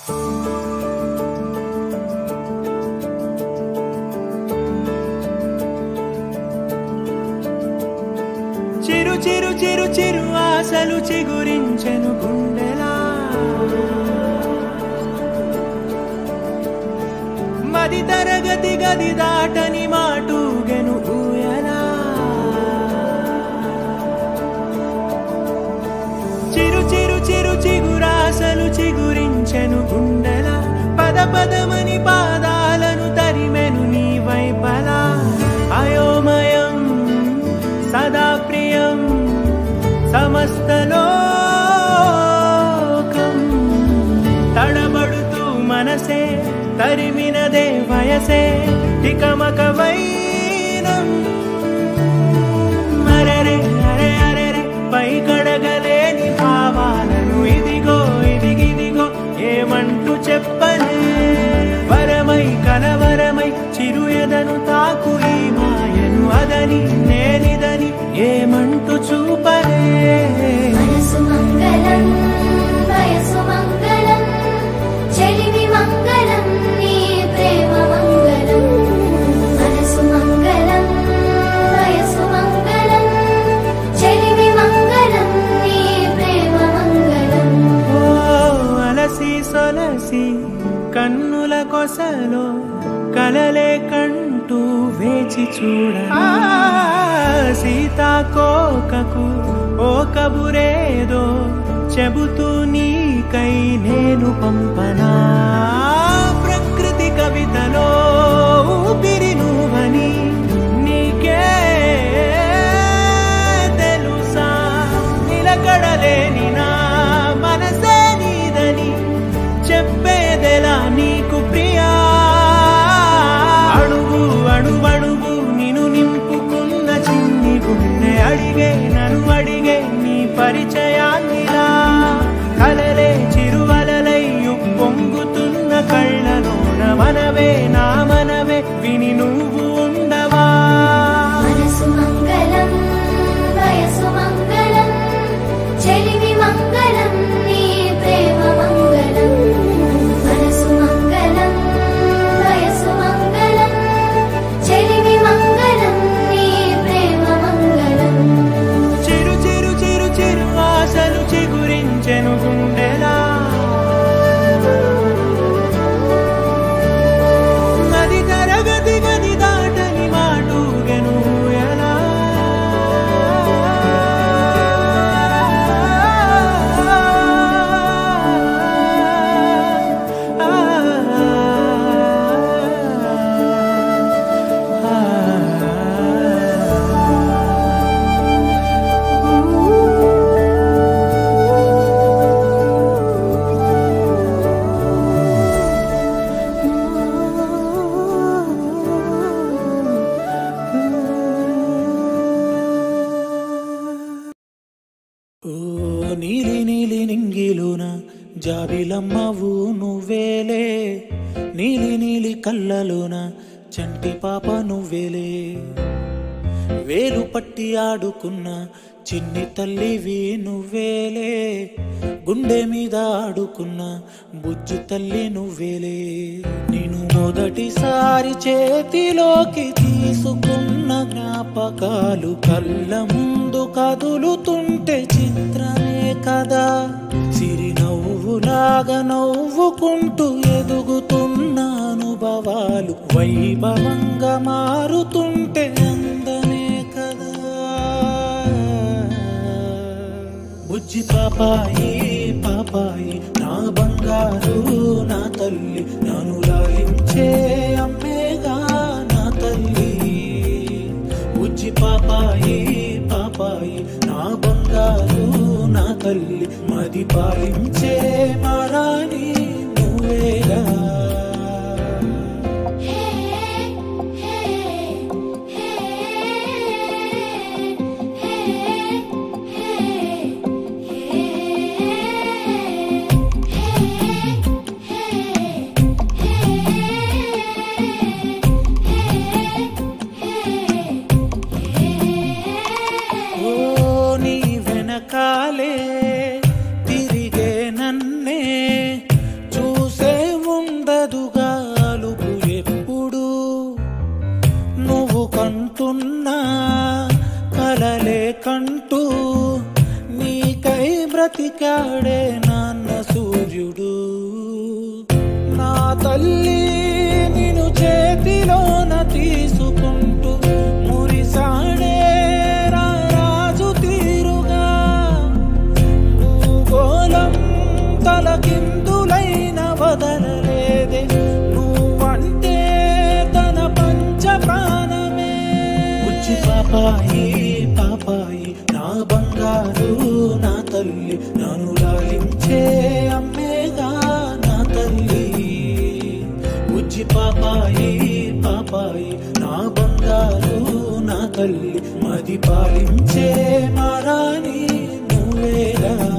చిరు చిరు చిరు చిరు ఆశలు చిగురించెను గుండెలా మది తరగతి గది దాటని మాటూగెను ఊయలా చిరు చిరు చిరు చిగురాశలు చిగురించెను గుండెల పద పదమని పాదాలను తరిమెను నీ వైపలా అయోమయం సదా ప్రియం సమస్తలోకం తడబడుతూ మనసే తరిమినదే వయసే తికమక వైనం అరెరే అరే అరెరే పై కడగలేని భావాలను ఇదిగో ఇదిగిదిగో ఏమంటూ చెప్పనే వరమై కలవరమై చిరు ఎదను తాకు ఈ మాయను అదని నేనిదని ఏమంటూ చూపనే మనసు మంగళం వయసు మంగళం చెలిమి మంగళం నీ ప్రేమ మంగళం మనసు మంగళం వయసు మంగళం చెలిమి మంగళం నీ ప్రేమ మంగళం ఓ అలసి సొలసి కన్నుల కొసలో కలలే కంటూ వేచి చూడ సీతాకోకకు ఓ కబురేదో చెబుతూ నీకై నేను పంపనా ప్రకృతి కవితలో ఊపిరి నువ్వని నీకే తెలుసా నిలకడలేని నా మనసే నీదని చెప్పేదెలా నీకు ప్రియా అడుగు అడుగడుగు నిన్ను నింపుకున్న చిన్ని గుండె అడిగే నన్ను అడిగే నీ పరిచయాన్నిలా కలలే చిరువలలై పొంగుతున్న కళ్ళలోన మనవే నా మనవే విని నువ్వు ఉండవా మనసు మంగళం వయసు మంగళం చెలిమి మంగళం నీ ప్రేమ మంగళం మనసు మంగళం వయసు మంగళం చెలిమి మంగళం నీ ప్రేమ మంగళం చిరు చిరు చిరు చిరు ఆశలు చిగురించెను గుండెలా నది తరగతి గది దాటని మాటూగెను ఎలా ఓ నీలి నీలి నింగిలోన జాబిలమ్మవు నువ్వేలే నీలి నీలి కళ్ళలోన చంటి పాప నువ్వేలే వేలు పట్టి ఆడుకున్న చిన్ని తల్లివి నువ్వేలే గుండె మీద ఆడుకున్న బుజ్జి తల్లి నువ్వేలే నేను మొదటిసారి చేతిలోకి తీసుకున్న జ్ఞాపకాలు కళ్ళ ముందు కదులుతుంటే చిత్రమే కదా సిరి నవ్వులాగా నవ్వుకుంటూ ఎదుగుతున్న అనుభవాలు వైభవంగా మారుతుంటే అందమే కదా బుజ్జి పాపాయి పాపాయి నా బంగారు నా తల్లి నన్ను లాలించే అమ్మేగా నా తల్లి బుజ్జి పాపాయి పాపాయి నా బంగారు నా తల్లి మది పాలించే మారాణి నువ్వేగా హే హే హే ఓ నీ వెనకాలే తిరిగే నన్నే వెతికాడే నాన్న సూర్యుడు నా తల్లి నిన్ను చేతిలోన తీసుకుంటూ మురిసాడే రా రాజు తీరుగా భూగోళం తలకిందులైన వదలలేదే నువ్వంటే తన పంచ ప్రాణమే బుజ్జి పాపాయి పాపాయి నా బంగారు నా తల్లి నన్ను లాలించే అమ్మేగా నా తల్లి బుజ్జి పాపాయి పాపాయి నా బంగారు నా తల్లి మది పాలించే మారాని నువ్వేగా